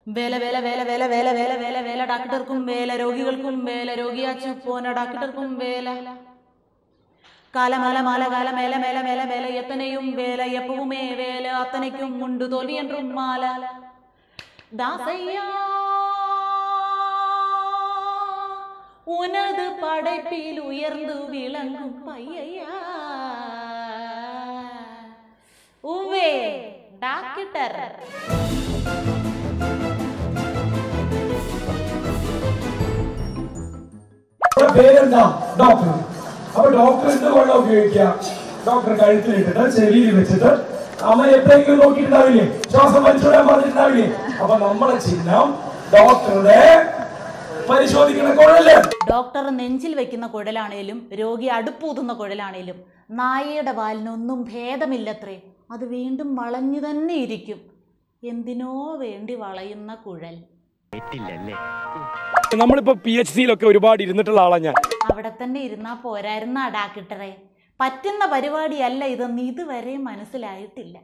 വേല വേല വേല വേല വേല വേല വേല വേല ഡാക്ടർക്കും വേല രോഗികൾക്കും വേല രോഗിയാച്ചു പോന ഡാക്ടർക്കും വേല കാലമാല മാല കാല മേല മേല മേല മേല എത്തനെയും വേല എപ്പവുമേ വേല അത്തനയ്ക്കും മുണ്ടു തോൽവി என்றுം മാല தாசையா உனது படைப்பில் உயர்ந்து விளங்கும் பையையா உவே டாக்டர் നമ്മുടെ പേരെന്താ ഡോക്ടർ അപ്പൊ ഡോക്ടർ എന്ത് വെള്ളം ഉപയോഗിക്കുക ഡോക്ടർ കഴുത്തിലിട്ടിട്ട് ചെവിയിൽ വെച്ചിട്ട് അമ്മ എപ്പോഴെങ്കിലും നോക്കിയിട്ടുണ്ടാവില്ലേ ശ്വാസം വലിച്ചുവിടാൻ പറഞ്ഞിട്ടുണ്ടാവില്ലേ അപ്പൊ നമ്മളെ ചിഹ്നം ഡോക്ടറുടെ പരിശോധിക്കുന്ന കുഴല് ഡോക്ടർ നെഞ്ചിൽ വെക്കുന്ന കുഴലാണേലും രോഗി അടുപ്പൂതുന്ന കുഴലാണേലും നായയുടെ വാലിനൊന്നും ഭേദമില്ലത്രേ അത് വീണ്ടും വളഞ്ഞു തന്നെ ഇരിക്കും എന്തിനോ വേണ്ടി വളയുന്ന കുഴൽ നമ്മളിപ്പോ പി എച്ച് സിയിലൊക്കെ ഒരുപാട് ഇരുന്നിട്ടുള്ള ആളാ ഞാൻ അവിടെ തന്നെ ഇരുന്നാ പോരായിരുന്ന ഡാക്ടറെ പറ്റുന്ന പരിപാടിയല്ല ഇതെന്ന് ഇതുവരെ മനസ്സിലായിട്ടില്ല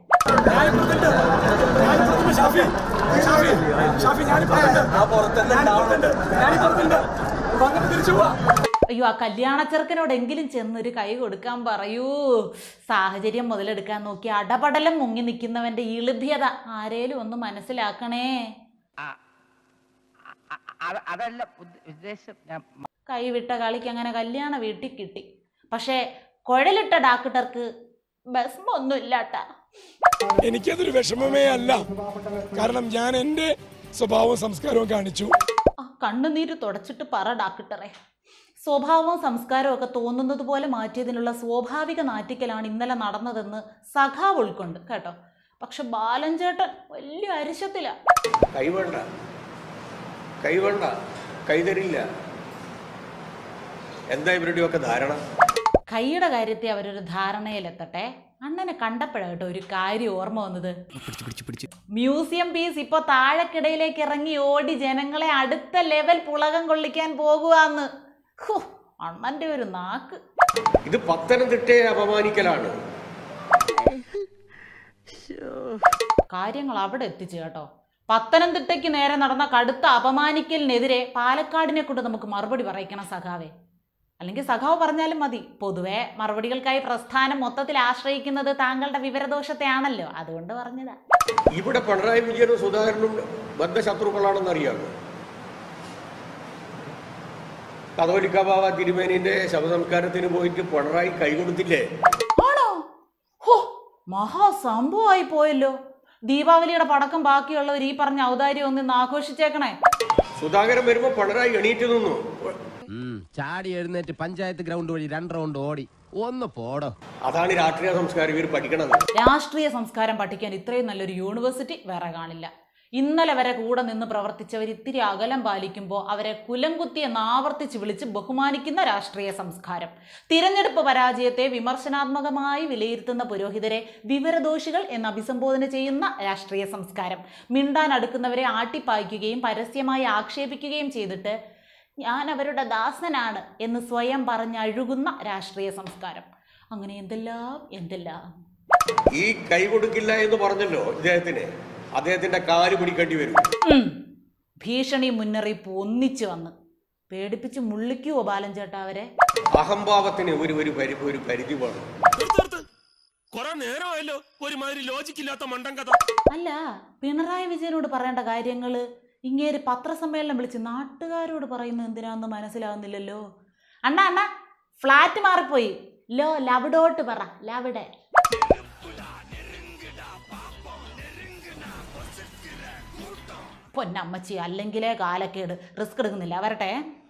അയ്യോ ആ കല്യാണ ചെറുക്കനോടെങ്കിലും ചെന്നൊരു കൈ കൊടുക്കാൻ പറയൂ സാഹചര്യം മുതലെടുക്കാൻ നോക്കി അടപടലം മുങ്ങി നിൽക്കുന്നവന്റെ ഇളിഭ്യത ആരേലും ഒന്ന് മനസ്സിലാക്കണേ അ- അതല്ല ഉദ്ദ- ഉദ്ദേശം ഞാൻ കൈവിട്ട കളിക്ക് അങ്ങനെ കല്യാണ വീട്ടിൽ കിട്ടി പക്ഷേ കുഴലിട്ട ഡാക്ടർക്ക് ഭസ്മൊന്നും ഇല്ലാട്ടാ എനിക്കതൊരു വിഷമമേ അല്ല കാരണം ഞാൻ എന്റെ സ്വഭാവവും സംസ്കാരവും കാണിച്ചു ആ കണ്ണുനീര് തുടച്ചിട്ട് പറ ഡാക്ടറെ സ്വഭാവവും സംസ്കാരവും ഒക്കെ തോന്നുന്നത് പോലെ മാറ്റിയതിനുള്ള സ്വാഭാവിക നാറ്റിക്കലാണ് ഇന്നലെ നടന്നതെന്ന് സഖാവ് ഉൾക്കൊണ്ട് കേട്ടോ പക്ഷെ ബാലൻ ചേട്ടൻ വലിയ അരിശത്തില കൈവേണ്ട കൈവേണ്ട കൈതരില്ല എന്താ ഇവരുടെയൊക്കെ ധാരണ കൈയുടെ കാര്യത്തെ അവരൊരു ധാരണയിലെത്തട്ടെ അണ്ണനെ കണ്ടപ്പോഴാട്ടോ ഒരു കാര്യം ഓർമ്മ വന്നത് മ്യൂസിയം പീസ് ഇപ്പൊ താഴെക്കിടയിലേക്ക് ഇറങ്ങി ഓടി ജനങ്ങളെ അടുത്ത ലെവൽ പുളകം കൊള്ളിക്കാൻ പോകുവാന്ന് ഹോ, അണ്ണന്റെ ഒരു നാക്ക് ഇത് പത്തനംതിട്ടയെ അപമാനിക്കലാണ് കാര്യങ്ങൾ അവിടെ എത്തിച്ചു കേട്ടോ പത്തനംതിട്ടയ്ക്ക് നേരെ നടന്ന കടുത്ത അപമാനിക്കലിനെതിരെ പാലക്കാടിനെ കൊണ്ട് നമുക്ക് മറുപടി പറയിക്കണം സഖാവേ അല്ലെങ്കിൽ സഖാവ് പറഞ്ഞാലും മതി പൊതുവെ മറുപടികൾക്കായി പ്രസ്ഥാനം മൊത്തത്തിൽ ആശ്രയിക്കുന്നത് താങ്കളുടെ വിവരദോഷത്തെയാണല്ലോ അതുകൊണ്ട് പറഞ്ഞതാ ഇവിടെ പിണറായി വിജയനും സുധാകരനും ബദ്ധശത്രുക്കളാണെന്ന് അറിയാമോ കതോലിക്ക ബാബ തിരുമേനിന്റെ ശവസംസ്കാരത്തിന് പോയിട്ട് പിണറായി കൈകൊടുത്തില്ലേ ആണോ ഹോ മഹാസംഭവമായി പോയല്ലോ ദീപാവലിയുടെ പടക്കം ബാക്കിയുള്ളവർ ഈ പറഞ്ഞ ഔദാര്യം ഒന്ന് ആഘോഷിച്ചേക്കണേ സുധാകരൻ വരുമ്പോ പിണറായി എണീറ്റ് നിന്നു ഉം, ചാടി എഴുന്നേറ്റ് പഞ്ചായത്ത് ഗ്രൗണ്ട് വഴി രണ്ട് റൗണ്ട് ഓടി ഒന്ന് പോടോ അതാണ് രാഷ്ട്രീയ സംസ്കാരം ഇവർ പഠിക്കണത് രാഷ്ട്രീയ സംസ്കാരം പഠിക്കാൻ ഇത്രയും നല്ലൊരു യൂണിവേഴ്സിറ്റി വേറെ കാണില്ല ഇന്നലെ വരെ കൂടെ നിന്ന് പ്രവർത്തിച്ചവർ ഇത്തിരി അകലം പാലിക്കുമ്പോൾ അവരെ കുലംകുത്തി എന്ന് ആവർത്തിച്ച് വിളിച്ച് ബഹുമാനിക്കുന്ന രാഷ്ട്രീയ സംസ്കാരം തിരഞ്ഞെടുപ്പ് പരാജയത്തെ വിമർശനാത്മകമായി വിലയിരുത്തുന്ന പുരോഹിതരെ വിവരദോഷികൾ എന്ന് അഭിസംബോധന ചെയ്യുന്ന രാഷ്ട്രീയ സംസ്കാരം മിണ്ടാൻ അടുക്കുന്നവരെ ആട്ടിപ്പായിക്കുകയും പരസ്യമായി ആക്ഷേപിക്കുകയും ചെയ്തിട്ട് ഞാൻ അവരുടെ ദാസനാണ് എന്ന് സ്വയം പറഞ്ഞഴുകുന്ന രാഷ്ട്രീയ സംസ്കാരം അങ്ങനെ എന്തെല്ലാം എന്തെല്ലാം ഈ കൈ കൊടുക്കില്ല എന്ന് പറഞ്ഞല്ലോ ഇദ്ദേഹത്തിന് അദ്ദേഹത്തിന്റെ കാല് പിടിക്കേണ്ടി വരും ഉം. ഭീഷണി മുന്നറിയിപ്പ് ഒന്നിച്ചു വന്ന് പേടിപ്പിച്ച് മുള്ളിക്കുവോ ബാലൻ ചേട്ടാ അവരെ അഹംഭാവത്തിന് ഒരു ഒരു പരി ഒരു പരിധി വേണം കൊറേ നേരമായല്ലോ ഒരുമാതിരി ലോജിക്കില്ലാത്ത മണ്ടൻ കഥ അല്ല പിണറായി വിജയനോട് പറയേണ്ട കാര്യങ്ങള് ഇങ്ങേര് പത്രസമ്മേളനം വിളിച്ച് നാട്ടുകാരോട് പറയുന്നത് എന്തിനാന്ന് മനസ്സിലാകുന്നില്ലല്ലോ അണ്ണ അണ്ണ ഫ്ലാറ്റ് മാറിപ്പോയി ലോ ലവിടോട്ട് പറ ലവിടെ പൊന്നമ്മച്ചി അല്ലെങ്കിലേ കാലക്കേട് റിസ്ക് എടുക്കുന്നില്ല വരട്ടെ